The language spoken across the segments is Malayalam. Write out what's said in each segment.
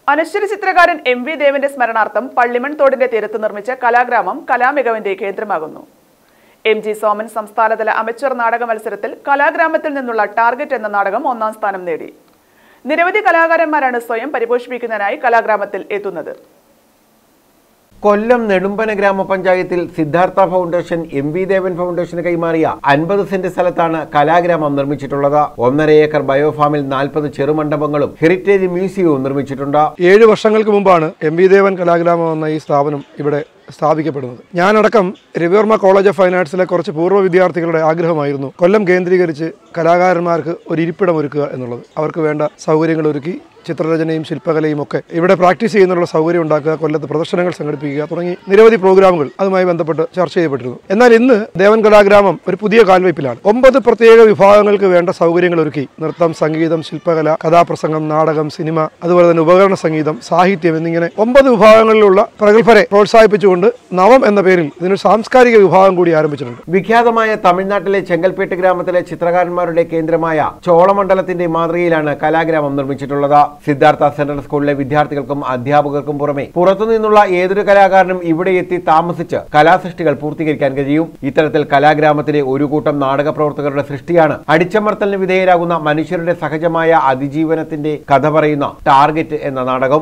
അനശ്വര ചിത്രകാരൻ എം വി ദേവന്റെ സ്മരണാർത്ഥം പള്ളിമൺ തോടിന്റെ തീരത്ത് നിർമ്മിച്ച കലാഗ്രാമം കലാമികവിന്റെ കേന്ദ്രമാകുന്നു എം ജി സോമൻ സംസ്ഥാനതല അമച്വർ നാടക മത്സരത്തിൽ കലാഗ്രാമത്തിൽ നിന്നുള്ള ടാർഗറ്റ് എന്ന നാടകം ഒന്നാം സ്ഥാനം നേടി നിരവധി കലാകാരന്മാരാണ് സ്വയം പരിപോഷിപ്പിക്കുന്നതിനായി കലാഗ്രാമത്തിൽ എത്തുന്നത് കൊല്ലം നെടുമ്പന ഗ്രാമപഞ്ചായത്തിൽ Siddhartha foundation M V Devan ഫൗണ്ടേഷന് കൈമാറിയ അൻപത് സെന്റ് സ്ഥലത്താണ് കലാഗ്രാമം നിർമ്മിച്ചിട്ടുള്ളത് ഒന്നര ഏക്കർ ബയോഫാമിൽ നാൽപ്പത് ചെറുമണ്ഡപങ്ങളും ഹെറിറ്റേജ് മ്യൂസിയവും നിർമ്മിച്ചിട്ടുണ്ട് ഏഴ് വർഷങ്ങൾക്ക് മുമ്പാണ് എം വി ദേവൻ കലാഗ്രാമം എന്ന ഈ സ്ഥാപനം ഇവിടെ സ്ഥാപിക്കപ്പെടുന്നത് ഞാനടക്കം രവിവർമ്മ കോളേജ് ഓഫ് ഫൈൻ ആർട്സിലെ കുറച്ച് പൂർവ്വ വിദ്യാർത്ഥികളുടെ ആഗ്രഹമായിരുന്നു കൊല്ലം കേന്ദ്രീകരിച്ച് കലാകാരന്മാർക്ക് ഒരു ഇരിപ്പിടം ഒരുക്കുക എന്നുള്ളത് അവർക്ക് വേണ്ട സൗകര്യങ്ങൾ ഒരുക്കി ചിത്രരചനയും ശില്പകലയും ഒക്കെ ഇവിടെ പ്രാക്ടീസ് ചെയ്യുന്നതിനുള്ള സൗകര്യം ഉണ്ടാക്കുക കൊല്ലത്ത് പ്രദർശനങ്ങൾ സംഘടിപ്പിക്കുക തുടങ്ങി നിരവധി പ്രോഗ്രാമുകൾ അതുമായി ബന്ധപ്പെട്ട് ചർച്ച ചെയ്യപ്പെട്ടിരുന്നു എന്നാൽ ഇന്ന് ദേവൻ കലാഗ്രാമം ഒരു പുതിയ കാൽവയ്പിലാണ് ഒമ്പത് പ്രത്യേക വിഭാഗങ്ങൾക്ക് വേണ്ട സൗകര്യങ്ങൾ ഒരുക്കി നൃത്തം സംഗീതം ശില്പകല കഥാപ്രസംഗം നാടകം സിനിമ അതുപോലെ തന്നെ ഉപകരണ സംഗീതം സാഹിത്യം എന്നിങ്ങനെ ഒമ്പത് വിഭാഗങ്ങളിലുള്ള പ്രഗത്ഭരെ പ്രോത്സാഹിപ്പിച്ചുകൊണ്ട് നവം എന്ന പേരിൽ ഇതിനൊരു സാംസ്കാരിക വിഭാഗം കൂടി ആരംഭിച്ചിട്ടുണ്ട് വിഖ്യാതമായ തമിഴ്നാട്ടിലെ ചെങ്കൽപ്പേട്ട് ഗ്രാമത്തിലെ ചിത്രകാരന്മാരുടെ കേന്ദ്രമായ ചോളമണ്ഡലത്തിന്റെ മാതൃകയിലാണ് കലാഗ്രാമം നിർമ്മിച്ചിട്ടുള്ളത് സിദ്ധാർത്ഥ സെൻട്രൽ സ്കൂളിലെ വിദ്യാർത്ഥികൾക്കും അധ്യാപകർക്കും പുറമെ പുറത്തുനിന്നുള്ള ഏതൊരു കലാകാരനും ഇവിടെ എത്തി താമസിച്ച് കലാസൃഷ്ടികൾ പൂർത്തീകരിക്കാൻ കഴിയും ഇത്തരത്തിൽ കലാഗ്രാമത്തിലെ ഒരു കൂട്ടം നാടക പ്രവർത്തകരുടെ സൃഷ്ടിയാണ് അടിച്ചമർത്തലിന് വിധേയരാകുന്ന മനുഷ്യരുടെ സഹജമായ അതിജീവനത്തിന്റെ കഥ പറയുന്ന ടാർഗറ്റ് എന്ന നാടകം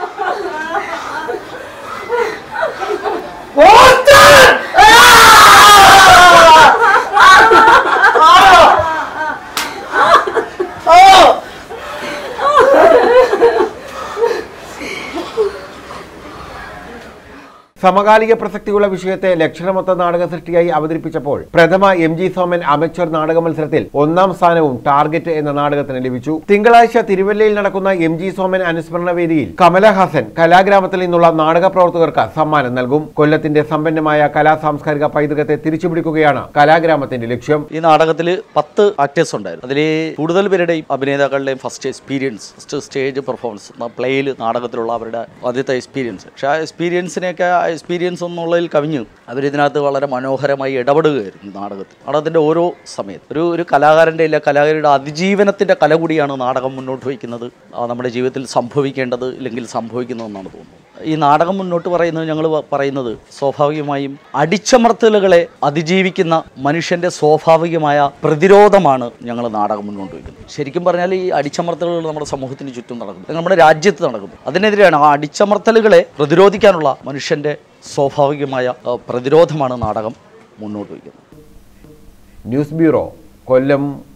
സമകാലിക പ്രസക്തിയുള്ള വിഷയത്തെ ലക്ഷണമൊത്ത നാടക സൃഷ്ടിയായി അവതരിപ്പിച്ചപ്പോൾ പ്രഥമ എം ജി സോമൻ അമച്വർ നാടക മത്സരത്തിൽ ഒന്നാം സ്ഥാനവും ടാർഗറ്റ് എന്ന നാടകത്തിന് ലഭിച്ചു തിങ്കളാഴ്ച തിരുവല്ലയിൽ നടക്കുന്ന എം ജി സോമൻ അനുസ്മരണ വേദിയിൽ കമലഹാസൻ കലാഗ്രാമത്തിൽ നിന്നുള്ള നാടക പ്രവർത്തകർക്ക് സമ്മാനം നൽകും കൊല്ലത്തിന്റെ സമ്പന്നമായ കലാ സാംസ്കാരിക പൈതൃകത്തെ തിരിച്ചുപിടിക്കുകയാണ് കലാഗ്രാമത്തിന്റെ ലക്ഷ്യം ഈ നാടകത്തിൽ പത്ത് ആക്ടേഴ്സ് ഉണ്ടായിരുന്നു അതിൽ കൂടുതൽ പേരുടെയും അഭിനേതാക്കളുടെയും first experience first stage performance പ്ലേയിൽ നാടകത്തിലുള്ള അവരുടെ ആദ്യത്തെ എക്സ്പീരിയൻസ് പക്ഷേ ആ എക്സ്പീരിയൻസിനെയൊക്കെ ആ എക്സ്പീരിയൻസ് എന്നുള്ളതിൽ കവിഞ്ഞ് അവരിതിനകത്ത് വളരെ മനോഹരമായി ഇടപെടുകയായിരുന്നു നാടകത്തിൽ നാടകത്തിൻ്റെ ഓരോ സമയത്ത് ഒരു ഒരു കലാകാരൻ്റെ ഇല്ല കലാകാരിയുടെ അതിജീവനത്തിൻ്റെ കല കൂടിയാണ് നാടകം മുന്നോട്ട് വയ്ക്കുന്നത് ആ നമ്മുടെ ജീവിതത്തിൽ സംഭവിക്കേണ്ടത് ഇല്ലെങ്കിൽ സംഭവിക്കുന്നതെന്നാണ് തോന്നുന്നത് ഈ നാടകം മുന്നോട്ട് പറയുന്നത് ഞങ്ങൾ പറയുന്നത് സ്വാഭാവികമായും അടിച്ചമർത്തലുകളെ അതിജീവിക്കുന്ന മനുഷ്യൻ്റെ സ്വാഭാവികമായ പ്രതിരോധമാണ് ഞങ്ങൾ നാടകം മുന്നോട്ട് വയ്ക്കുന്നത് ശരിക്കും പറഞ്ഞാൽ ഈ അടിച്ചമർത്തലുകൾ നമ്മുടെ സമൂഹത്തിന് ചുറ്റും നടക്കുന്നു നമ്മുടെ രാജ്യത്ത് നടക്കുന്നു അതിനെതിരെയാണ് ആ അടിച്ചമർത്തലുകളെ പ്രതിരോധിക്കാനുള്ള മനുഷ്യൻ്റെ സ്വാഭാവികമായ ആ, പ്രതിരോധമാണ് നാടകം മുന്നോട്ട് വയ്ക്കുന്നത് ന്യൂസ് ബ്യൂറോ കൊല്ലം